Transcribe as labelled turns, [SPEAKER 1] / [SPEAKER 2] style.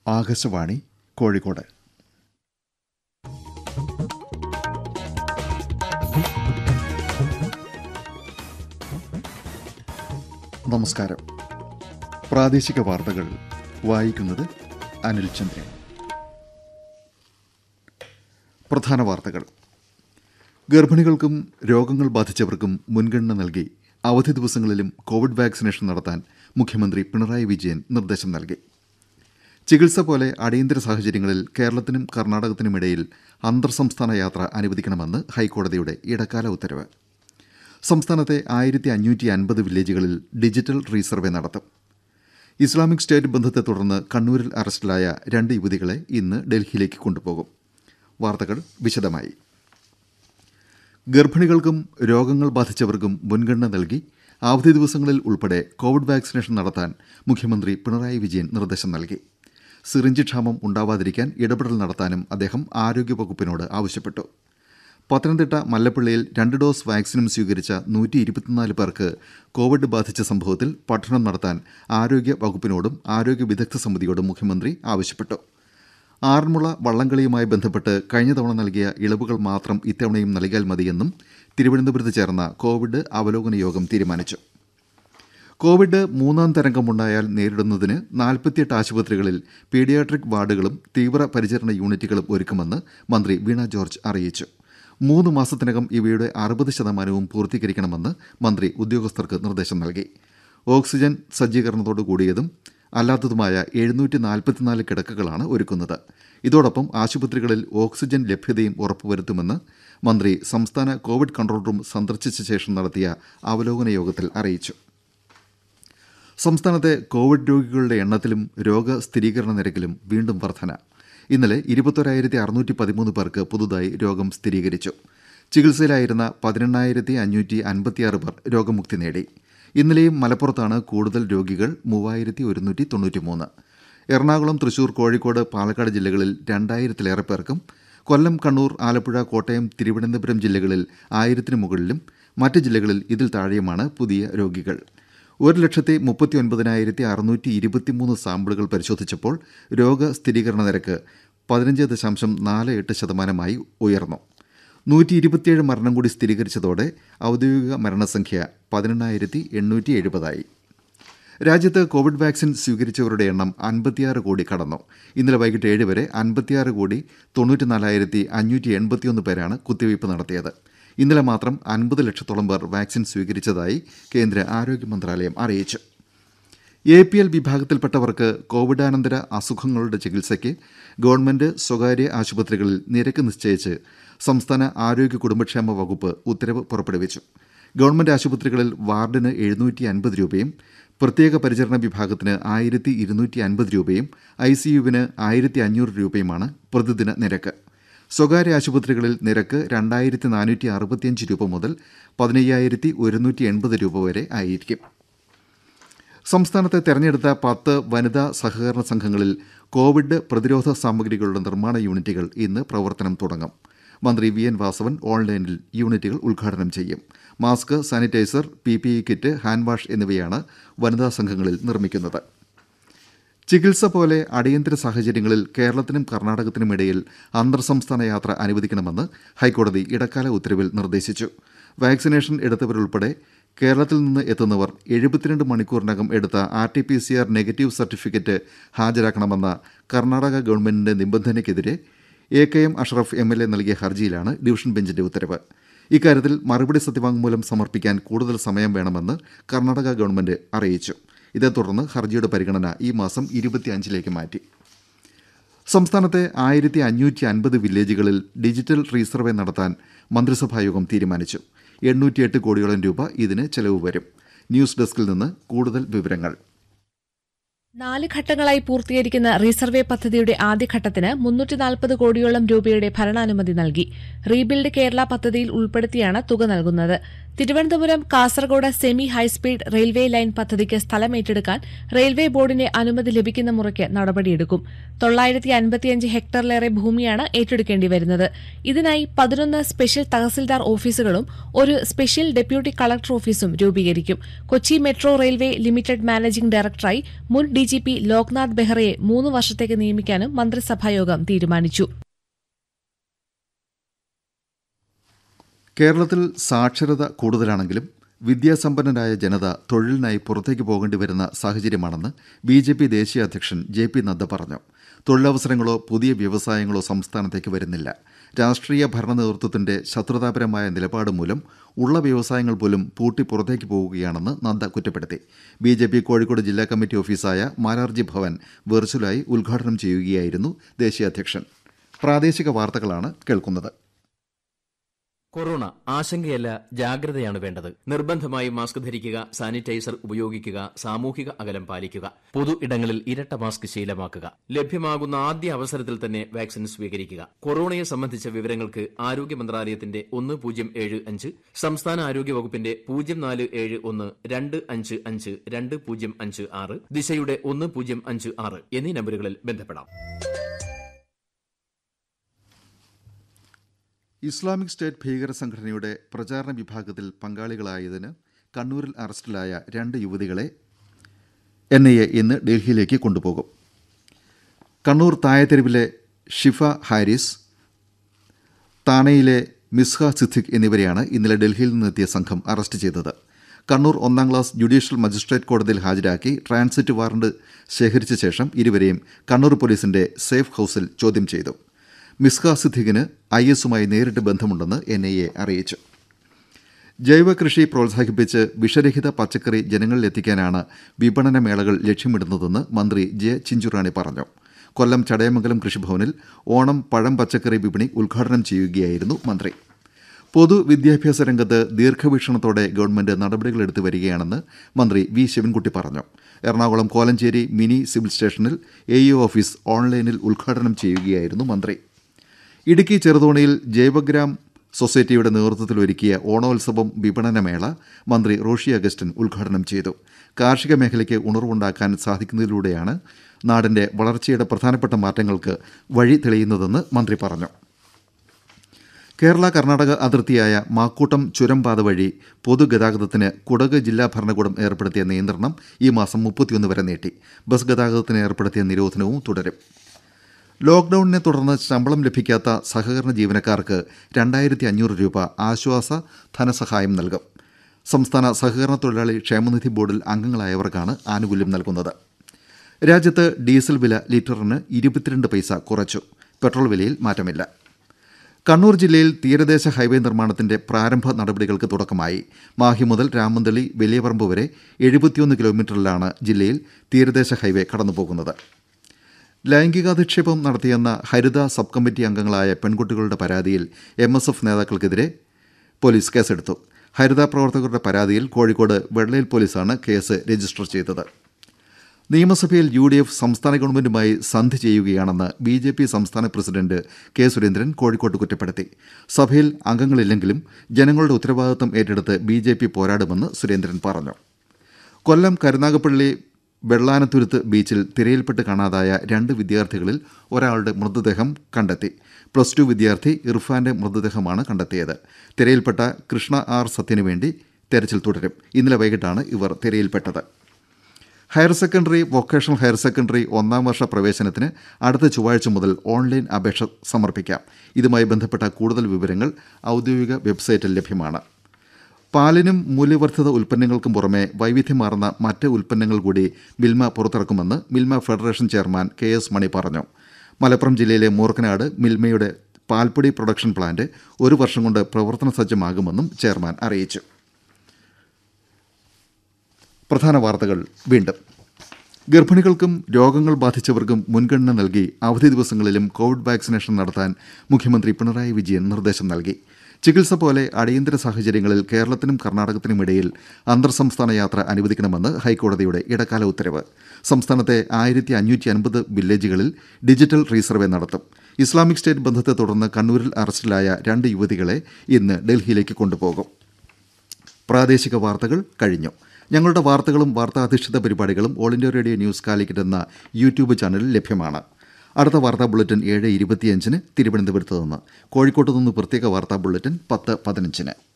[SPEAKER 1] ആകാശവാണി കോഴിക്കോട് നമസ്കാരം പ്രാദേശിക വാർത്തകൾ വായിക്കുന്നത് അനിൽ ചന്ദ്രൻ പ്രധാന വാർത്തകൾ ഗർഭിണികൾക്കും രോഗങ്ങൾ ബാധിച്ചവർക്കും മുൻഗണന നൽകി അവധി ദിവസങ്ങളിലും കോവിഡ് വാക്സിനേഷൻ നടത്താൻ മുഖ്യമന്ത്രി പിണറായി വിജയൻ നിർദ്ദേശം നൽകി ചികിത്സ പോലെ അടിയന്തര സാഹചര്യങ്ങളിൽ കേരളത്തിനും കർണാടകത്തിനുമിടയിൽ അന്തർ സംസ്ഥാന യാത്ര അനുവദിക്കണമെന്ന് ഹൈക്കോടതിയുടെ ഇടക്കാല ഉത്തരവ് സംസ്ഥാനത്തെ ആയിരത്തി അഞ്ഞൂറ്റി അൻപത് വില്ലേജുകളിൽ ഡിജിറ്റൽ റീസർവേ നടത്തും ഇസ്ലാമിക് സ്റ്റേറ്റ് ബന്ധത്തെ തുടർന്ന് കണ്ണൂരിൽ അറസ്റ്റിലായ രണ്ട് യുവതികളെ ഇന്ന് ഡൽഹിയിലേക്ക് കൊണ്ടുപോകും വാർത്തകൾ വിശദമായി ഗർഭിണികൾക്കും രോഗങ്ങൾ ബാധിച്ചവർക്കും മുൻഗണന നൽകി അവധി ദിവസങ്ങളിൽ ഉൾപ്പെടെ കോവിഡ് വാക്സിനേഷൻ നടത്താൻ മുഖ്യമന്ത്രി പിണറായി വിജയൻ നിർദ്ദേശം നൽകി സിറിഞ്ച് ക്ഷാമം ഉണ്ടാവാതിരിക്കാൻ ഇടപെടൽ നടത്താനും അദ്ദേഹം ആരോഗ്യവകുപ്പിനോട് ആവശ്യപ്പെട്ടു പത്തനംതിട്ട മല്ലപ്പള്ളിയിൽ രണ്ട് ഡോസ് വാക്സിനും സ്വീകരിച്ച നൂറ്റി ഇരുപത്തിനാല് പേർക്ക് കോവിഡ് ബാധിച്ച സംഭവത്തിൽ പഠനം നടത്താൻ ആരോഗ്യ വകുപ്പിനോടും ആരോഗ്യ വിദഗ്ധ സമിതിയോടും മുഖ്യമന്ത്രി ആവശ്യപ്പെട്ടു ആറന്മുള വള്ളംകളിയുമായി ബന്ധപ്പെട്ട് കഴിഞ്ഞ തവണ നൽകിയ ഇളവുകൾ മാത്രം ഇത്തവണയും നൽകിയാൽ മതിയെന്നും തിരുവനന്തപുരത്ത് ചേർന്ന കോവിഡ് അവലോകന യോഗം തീരുമാനിച്ചു കോവിഡ് മൂന്നാം തരംഗമുണ്ടായാൽ നേരിടുന്നതിന് നാൽപ്പത്തിയെട്ട് ആശുപത്രികളിൽ പീഡിയാട്രിക് വാർഡുകളും തീവ്ര പരിചരണ യൂണിറ്റുകളും ഒരുക്കുമെന്ന് മന്ത്രി വീണ ജോർജ് അറിയിച്ചു മൂന്ന് മാസത്തിനകം ഇവയുടെ അറുപത് ശതമാനവും പൂർത്തീകരിക്കണമെന്ന് മന്ത്രി ഉദ്യോഗസ്ഥർക്ക് നിർദ്ദേശം നൽകി ഓക്സിജൻ സജ്ജീകരണത്തോടു കൂടിയതും അല്ലാത്തതുമായ എഴുന്നൂറ്റി നാൽപ്പത്തിനാല് കിടക്കകളാണ് ഒരുക്കുന്നത് ഇതോടൊപ്പം ആശുപത്രികളിൽ ഓക്സിജൻ ലഭ്യതയും ഉറപ്പുവരുത്തുമെന്ന് മന്ത്രി സംസ്ഥാന കോവിഡ് കൺട്രോൾ റൂം സന്ദർശിച്ച ശേഷം നടത്തിയ അവലോകന യോഗത്തിൽ അറിയിച്ചു സംസ്ഥാനത്തെ കോവിഡ് രോഗികളുടെ എണ്ണത്തിലും രോഗസ്ഥിരീകരണ നിരക്കിലും വീണ്ടും വർധന ഇന്നലെ ഇരുപത്തൊരായിരത്തി അറുന്നൂറ്റി പതിമൂന്ന് പേർക്ക് പുതുതായി രോഗം സ്ഥിരീകരിച്ചു ചികിത്സയിലായിരുന്ന പതിനെണ്ണായിരത്തി അഞ്ഞൂറ്റി അൻപത്തിയാറ് പേർ രോഗമുക്തി നേടി ഇന്നലെയും മലപ്പുറത്താണ് കൂടുതൽ രോഗികൾ മൂവായിരത്തി ഒരുന്നൂറ്റി തൊണ്ണൂറ്റിമൂന്ന് എറണാകുളം തൃശൂർ കോഴിക്കോട് പാലക്കാട് ജില്ലകളിൽ രണ്ടായിരത്തിലേറെ പേർക്കും കൊല്ലം കണ്ണൂർ ആലപ്പുഴ കോട്ടയം തിരുവനന്തപുരം ജില്ലകളിൽ ആയിരത്തിന് മുകളിലും മറ്റ് ജില്ലകളിൽ ഇതിൽ താഴെയുമാണ് പുതിയ രോഗികൾ ഒരു ലക്ഷത്തി മുപ്പത്തി ഒൻപതിനായിരത്തി അറുന്നൂറ്റി ഇരുപത്തിമൂന്ന് സാമ്പിളുകൾ പരിശോധിച്ചപ്പോൾ രോഗസ്ഥിരീകരണ നിരക്ക് പതിനഞ്ച് ദശാംശം നാല് എട്ട് ശതമാനമായി ഉയർന്നു നൂറ്റി ഇരുപത്തിയേഴ് മരണം കൂടി സ്ഥിരീകരിച്ചതോടെ ഔദ്യോഗിക മരണസംഖ്യ പതിനെണ്ണായിരത്തി എണ്ണൂറ്റി എഴുപതായി രാജ്യത്ത് കോവിഡ് വാക്സിൻ സ്വീകരിച്ചവരുടെ എണ്ണം അൻപത്തിയാറ് കോടി കടന്നു ഇന്നലെ വൈകിട്ട് ഏഴ് വരെ അൻപത്തിയാറ് കോടി തൊണ്ണൂറ്റിനാലായിരത്തി അഞ്ഞൂറ്റി എൺപത്തിയൊന്ന് പേരാണ് കുത്തിവയ്പ് നടത്തിയത് ഇന്നലെ മാത്രം അൻപത് ലക്ഷത്തോളം പേർ വാക്സിൻ സ്വീകരിച്ചതായി കേന്ദ്ര ആരോഗ്യ മന്ത്രാലയം അറിയിച്ചു എ പി എൽ വിഭാഗത്തിൽപ്പെട്ടവർക്ക് കോവിഡാനന്തര അസുഖങ്ങളുടെ ചികിത്സയ്ക്ക് ഗവൺമെന്റ് സ്വകാര്യ ആശുപത്രികളിൽ നിരക്ക് നിശ്ചയിച്ച് സംസ്ഥാന ആരോഗ്യ കുടുംബക്ഷേമ വകുപ്പ് ഉത്തരവ് പുറപ്പെടുവിച്ചു ഗവൺമെന്റ് ആശുപത്രികളിൽ വാർഡിന് എഴുന്നൂറ്റി അൻപത് രൂപയും പ്രത്യേക പരിചരണ വിഭാഗത്തിന് ആയിരത്തി ഇരുന്നൂറ്റി അൻപത് രൂപയും ഐ സി യുവിന് ആയിരത്തി അഞ്ഞൂറ് രൂപയുമാണ് പ്രതിദിന നിരക്ക് സ്വകാര്യ ആശുപത്രികളിൽ നിരക്ക് രണ്ടായിരത്തി നാനൂറ്റി അറുപത്തിയഞ്ച് രൂപ മുതൽ പതിനയ്യായിരത്തി ഒരുന്നൂറ്റി എൺപത് രൂപ വരെ ആയിരിക്കും സംസ്ഥാനത്തെ തെരഞ്ഞെടുത്ത പത്ത് വനിതാ സഹകരണ സംഘങ്ങളിൽ കോവിഡ് പ്രതിരോധ സാമഗ്രികളുടെ നിർമ്മാണ യൂണിറ്റുകൾ ഇന്ന് പ്രവർത്തനം തുടങ്ങും മന്ത്രി വി എൻ വാസവൻ ഓൺലൈനിൽ യൂണിറ്റുകൾ ഉദ്ഘാടനം ചെയ്യും mask sanitiser P P E kit hand wash എന്നിവയാണ് വനിതാ സംഘങ്ങളിൽ നിർമ്മിക്കുന്നത് ചികിത്സ പോലെ അടിയന്തര സാഹചര്യങ്ങളിൽ കേരളത്തിനും കർണാടകത്തിനുമിടയിൽ അന്തർ സംസ്ഥാന യാത്ര അനുവദിക്കണമെന്ന് ഹൈക്കോടതി ഇടക്കാല ഉത്തരവിൽ നിർദ്ദേശിച്ചു വാക്സിനേഷൻ എടുത്തവരുൾപ്പെടെ കേരളത്തിൽ നിന്ന് എത്തുന്നവർ എഴുപത്തിരണ്ട് മണിക്കൂറിനകം എടുത്ത R T P C R negative certificate ഹാജരാക്കണമെന്ന കർണാടക ഗവൺമെന്റിന്റെ നിബന്ധനയ്ക്കെതിരെ A K M Ashraf M L A നൽകിയ ഹർജിയിലാണ് ഡിവിഷൻ ബെഞ്ചിന്റെ ഉത്തരവ് ഇക്കാര്യത്തിൽ മറുപടി സത്യവാങ്മൂലം സമർപ്പിക്കാൻ കൂടുതൽ സമയം വേണമെന്ന് കർണാടക ഗവൺമെന്റ് അറിയിച്ചു ഇതേ തുടർന്ന് ഹർജിയുടെ പരിഗണന ഈ മാസം ഇരുപത്തിയഞ്ചിലേക്ക് മാറ്റി സംസ്ഥാനത്തെ ആയിരത്തി അഞ്ഞൂറ്റി അൻപത് വില്ലേജുകളിൽ ഡിജിറ്റൽ റീസർവേ നടത്താൻ മന്ത്രിസഭായോഗം തീരുമാനിച്ചു എണ്ണൂറ്റിയെട്ട് കോടിയോളം രൂപ ഇതിന് ചെലവ് വരും ന്യൂസ് ഡെസ്കിൽ നിന്ന് കൂടുതൽ വിവരങ്ങൾ
[SPEAKER 2] നാല് ഘട്ടങ്ങളായി പൂർത്തീകരിക്കുന്ന റീസർവേ പദ്ധതിയുടെ ആദ്യഘട്ടത്തിന് മുന്നൂറ്റി നാൽപ്പത് കോടിയോളം രൂപയുടെ ഭരണാനുമതി നൽകി റീബിൽഡ് കേരള പദ്ധതിയിൽ ഉൾപ്പെടുത്തിയാണ് തുക നൽകുന്നത് Thiruvananthapuram Kasaragod semi high speed railway line പദ്ധതിക്ക് സ്ഥലം ഏറ്റെടുക്കാൻ റെയിൽവേ ബോർഡിന്റെ അനുമതി ലഭിക്കുന്ന മുറയ്ക്ക് നടപടിയെടുക്കും തൊള്ളായിരത്തി അൻപത്തിയഞ്ച് ഹെക്ടറിലേറെ ഭൂമിയാണ് ഏറ്റെടുക്കേണ്ടി വരുന്നത് ഇതിനായി പതിനൊന്ന് സ്പെഷ്യൽ തഹസിൽദാർ ഓഫീസുകളും ഒരു സ്പെഷ്യൽ ഡെപ്യൂട്ടി കളക്ടർ ഓഫീസും രൂപീകരിക്കും Kochi metro railway limited managing ഡയറക്ടറായി മുൻ ഡി ഡിജിപി ലോക്നാഥ് ബെഹ്റയെ മൂന്ന് വർഷത്തേക്ക് നിയമിക്കാനും മന്ത്രിസഭായോഗം തീരുമാനിച്ചു
[SPEAKER 1] കേരളത്തിൽ സാക്ഷരത കൂടുതലാണെങ്കിലും വിദ്യാസമ്പന്നരായ ജനത തൊഴിലിനായി പുറത്തേക്ക് പോകേണ്ടി വരുന്ന സാഹചര്യമാണെന്ന് ബി ജെ പി ദേശീയ അധ്യക്ഷൻ ജെ പി നദ്ദ പറഞ്ഞു തൊഴിലവസരങ്ങളോ പുതിയ വ്യവസായങ്ങളോ സംസ്ഥാനത്തേക്ക് വരുന്നില്ല രാഷ്ട്രീയ ഭരണ നേതൃത്വത്തിന്റെ ശത്രുതാപരമായ നിലപാട് മൂലം ഉള്ള വ്യവസായങ്ങൾ പോലും പൂട്ടി പുറത്തേക്ക് പോവുകയാണെന്ന് നദ്ദ കുറ്റപ്പെടുത്തി ബി ജെ പി കോഴിക്കോട് ജില്ലാ കമ്മിറ്റി ഓഫീസായ മാരാർജി ഭവൻ വെർച്വലായി ഉദ്ഘാടനം ചെയ്യുകയായിരുന്നു ദേശീയ അധ്യക്ഷൻ പ്രാദേശിക വാർത്തകളാണ് കേൾക്കുന്നത്
[SPEAKER 3] കൊറോണ ആശങ്കയല്ല ജാഗ്രതയാണ് വേണ്ടത് നിർബന്ധമായി മാസ്ക് ധരിക്കുക സാനിറ്റൈസർ ഉപയോഗിക്കുക സാമൂഹിക അകലം പാലിക്കുക പൊതു ഇടങ്ങളിൽ ഇരട്ട മാസ്ക് ശീലമാക്കുക ലഭ്യമാകുന്ന ആദ്യ അവസരത്തിൽ തന്നെ വാക്സിൻ സ്വീകരിക്കുക കൊറോണയെ സംബന്ധിച്ച വിവരങ്ങൾക്ക് ആരോഗ്യ മന്ത്രാലയത്തിന്റെ ഒന്ന് പൂജ്യം ഏഴ് അഞ്ച് സംസ്ഥാന ആരോഗ്യ വകുപ്പിന്റെ പൂജ്യം നാല് ഏഴ് ഒന്ന് രണ്ട് അഞ്ച് അഞ്ച് രണ്ട് പൂജ്യം അഞ്ച് ആറ് ദിശയുടെ ഒന്ന് പൂജ്യം അഞ്ച് ആറ് എന്നീ നമ്പറുകളിൽ ബന്ധപ്പെടാം
[SPEAKER 1] ഇസ്ലാമിക് സ്റ്റേറ്റ് ഭീകര സംഘടനയുടെ പ്രചാരണ വിഭാഗത്തിൽ പങ്കാളികളായതിന് കണ്ണൂരിൽ അറസ്റ്റിലായ രണ്ട് യുവതികളെ എൻ ഐ എ ഇന്ന് ഡൽഹിയിലേക്ക് കൊണ്ടുപോകും കണ്ണൂർ തായത്തെരുവിലെ ഷിഫ ഹാരിസ് താനയിലെ മിസ്ഹ സിദ്ദിഖ് എന്നിവരെയാണ് ഇന്നലെ ഡൽഹിയിൽ നിന്നെത്തിയ സംഘം അറസ്റ്റ് ചെയ്തത് കണ്ണൂർ ഒന്നാം ക്ലാസ് ജുഡീഷ്യൽ മജിസ്ട്രേറ്റ് കോടതിയിൽ ഹാജരാക്കി ട്രാൻസിറ്റ് വാറണ്ട് ശേഖരിച്ച ശേഷം ഇരുവരെയും കണ്ണൂർ പോലീസിന്റെ സേഫ് ഹൌസിൽ ചോദ്യം ചെയ്തു മിസ്ഹ സിദ്ദിഖിന് ഐ എസുമായി നേരിട്ട് ബന്ധമുണ്ടെന്ന് എൻ ഐ എ അറിയിച്ചു ജൈവ കൃഷി പ്രോത്സാഹിപ്പിച്ച് വിഷരഹിത പച്ചക്കറി ജനങ്ങളിലെത്തിക്കാനാണ് വിപണന മേളകൾ ലക്ഷ്യമിടുന്നതെന്ന് മന്ത്രി ജെ ചിഞ്ചുറാണി പറഞ്ഞു കൊല്ലം ചടയമംഗലം കൃഷിഭവനിൽ ഓണം പഴം പച്ചക്കറി വിപണി ഉദ്ഘാടനം ചെയ്യുകയായിരുന്നു മന്ത്രി പൊതുവിദ്യാഭ്യാസ രംഗത്ത് ദീർഘവീക്ഷണത്തോടെ ഗവൺമെന്റ് നടപടികളെടുത്തു വരികയാണെന്ന് മന്ത്രി വി ശിവൻകുട്ടി പറഞ്ഞു എറണാകുളം കോലഞ്ചേരി മിനി സിവിൽ സ്റ്റേഷനിൽ എ ഓഫീസ് ഓൺലൈനിൽ ഉദ്ഘാടനം ചെയ്യുകയായിരുന്നു മന്ത്രി ഇടുക്കി ചെറുതോണിയിൽ ജൈവഗ്രാം സൊസൈറ്റിയുടെ നേതൃത്വത്തിൽ ഒരുക്കിയ ഓണോത്സവം വിപണനമേള മന്ത്രി റോഷി അഗസ്റ്റിൻ ഉദ്ഘാടനം ചെയ്തു കാർഷിക മേഖലയ്ക്ക് ഉണർവുണ്ടാക്കാൻ സാധിക്കുന്നതിലൂടെയാണ് നാടിന്റെ വളർച്ചയുടെ പ്രധാനപ്പെട്ട മാറ്റങ്ങൾക്ക് വഴി തെളിയുന്നതെന്ന് മന്ത്രി പറഞ്ഞു കേരള കർണാടക അതിർത്തിയായ മാക്കൂട്ടം ചുരം പാത വഴി പൊതുഗതാഗതത്തിന് കുടക് ജില്ലാ ഭരണകൂടം ഏർപ്പെടുത്തിയ നിയന്ത്രണം ഈ മാസം മുപ്പത്തിയൊന്ന് വരെ നീട്ടി ബസ് ഗതാഗതത്തിന് ഏർപ്പെടുത്തിയ നിരോധനവും തുടരും ലോക്ഡൌണിനെ തുടർന്ന് ശമ്പളം ലഭിക്കാത്ത സഹകരണ ജീവനക്കാർക്ക് രണ്ടായിരത്തി അഞ്ഞൂറ് രൂപ ആശ്വാസ ധനസഹായം നൽകും സംസ്ഥാന സഹകരണ തൊഴിലാളി ക്ഷേമനിധി ബോർഡിൽ അംഗങ്ങളായവർക്കാണ് ആനുകൂല്യം നൽകുന്നത് രാജ്യത്ത് ഡീസൽ വില ലിറ്ററിന് ഇരുപത്തിരണ്ട് പൈസ കുറച്ചു പെട്രോൾ വിലയിൽ മാറ്റമില്ല കണ്ണൂർ ജില്ലയിൽ തീരദേശ ഹൈവേ നിർമ്മാണത്തിന്റെ പ്രാരംഭ നടപടികൾക്ക് തുടക്കമായി മാഹി മുതൽ രാമന്തളി വലിയപറമ്പ് വരെ എഴുപത്തിയൊന്ന് കിലോമീറ്ററിലാണ് ജില്ലയിൽ തീരദേശ ഹൈവേ കടന്നുപോകുന്നത് ലൈംഗികാധിക്ഷേപം നടത്തിയെന്ന ഹരിത സബ് കമ്മിറ്റി അംഗങ്ങളായ പെൺകുട്ടികളുടെ പരാതിയിൽ എം എസ് എഫ് നേതാക്കൾക്കെതിരെ പോലീസ് കേസെടുത്തു ഹരിത പ്രവർത്തകരുടെ പരാതിയിൽ കോഴിക്കോട് വെള്ളയിൽ പോലീസാണ് കേസ് രജിസ്റ്റർ ചെയ്തത് നിയമസഭയിൽ യു ഡി എഫ് സംസ്ഥാന ഗവൺമെന്റുമായി സന്ധി ചെയ്യുകയാണെന്ന് ബി ജെ പി സംസ്ഥാന പ്രസിഡന്റ് കെ സുരേന്ദ്രൻ കോഴിക്കോട്ട് കുറ്റപ്പെടുത്തി സഭയിൽ അംഗങ്ങളില്ലെങ്കിലും ജനങ്ങളുടെ ഉത്തരവാദിത്തം ഏറ്റെടുത്ത് ബി ജെ പി പോരാടുമെന്ന് സുരേന്ദ്രൻ പറഞ്ഞു കൊല്ലം കരുനാഗപ്പള്ളി വെള്ളാനത്തുരുത്ത് ബീച്ചിൽ തിരയിൽപ്പെട്ട് കാണാതായ രണ്ട് വിദ്യാർത്ഥികളിൽ ഒരാളുടെ മൃതദേഹം കണ്ടെത്തി പ്ലസ് ടു വിദ്യാർത്ഥി ഇർഫാന്റെ മൃതദേഹമാണ് കണ്ടെത്തിയത് തിരയിൽപ്പെട്ട കൃഷ്ണ ആർ സത്യന് വേണ്ടി തെരച്ചിൽ തുടരും ഇന്നലെ വൈകിട്ടാണ് ഇവർ തിരയിൽപ്പെട്ടത് higher secondary vocational higher secondary ഒന്നാം വർഷ പ്രവേശനത്തിന് അടുത്ത ചൊവ്വാഴ്ച മുതൽ ഓൺലൈൻ അപേക്ഷ സമർപ്പിക്കാം ഇതുമായി ബന്ധപ്പെട്ട കൂടുതൽ വിവരങ്ങൾ ഔദ്യോഗിക വെബ്സൈറ്റിൽ ലഭ്യമാണ് പാലിനും മൂല്യവർദ്ധിത ഉൽപ്പന്നങ്ങൾക്കും പുറമെ വൈവിധ്യമാർന്ന മറ്റ് ഉൽപ്പന്നങ്ങൾ കൂടി മിൽമ പുറത്തിറക്കുമെന്ന് Milma federation chairman K S Mani പറഞ്ഞു മലപ്പുറം ജില്ലയിലെ മൂർക്കനാട് മിൽമയുടെ പാൽപ്പൊടി പ്രൊഡക്ഷൻ പ്ലാന്റ് ഒരു വർഷം കൊണ്ട് പ്രവർത്തന സജ്ജമാകുമെന്നും ചെയർമാൻ അറിയിച്ചു പ്രധാന വാർത്തകൾ വീണ്ടും ഗർഭിണികൾക്കും രോഗങ്ങൾ ബാധിച്ചവർക്കും മുൻഗണന നൽകി അവധി ദിവസങ്ങളിലും കോവിഡ് വാക്സിനേഷൻ നടത്താൻ മുഖ്യമന്ത്രി പിണറായി വിജയൻ നിർദ്ദേശം നൽകി ചികിത്സ പോലെ അടിയന്തര സാഹചര്യങ്ങളിൽ കേരളത്തിനും കർണാടകത്തിനും ഇടയിൽ അന്തർ സംസ്ഥാന യാത്ര അനുവദിക്കണമെന്ന് ഹൈക്കോടതിയുടെ ഇടക്കാല ഉത്തരവ് സംസ്ഥാനത്തെ ആയിരത്തി അഞ്ഞൂറ്റി അൻപത് വില്ലേജുകളിൽ ഡിജിറ്റൽ റീസർവേ നടത്തും ഇസ്ലാമിക് സ്റ്റേറ്റ് ബന്ധത്തെ തുടർന്ന് കണ്ണൂരിൽ അറസ്റ്റിലായ രണ്ട് യുവതികളെ ഇന്ന് ഡൽഹിയിലേക്ക് കൊണ്ടുപോകും പ്രാദേശിക വാർത്തകൾ കഴിഞ്ഞു ഞങ്ങളുടെ വാർത്തകളും വാർത്താധിഷ്ഠിത പരിപാടികളും All India Radio news Calicut എന്ന യൂട്യൂബ് ചാനലിൽ ലഭ്യമാണ് അടുത്ത വാർത്താ ബുള്ളറ്റിൻ ഏഴ് ഇരുപത്തിയഞ്ചിന് തിരുവനന്തപുരത്ത് നിന്ന് കോഴിക്കോട്ട് നിന്ന് പ്രത്യേക വാർത്താ ബുള്ളറ്റിൻ പത്ത് പതിനഞ്ചിന്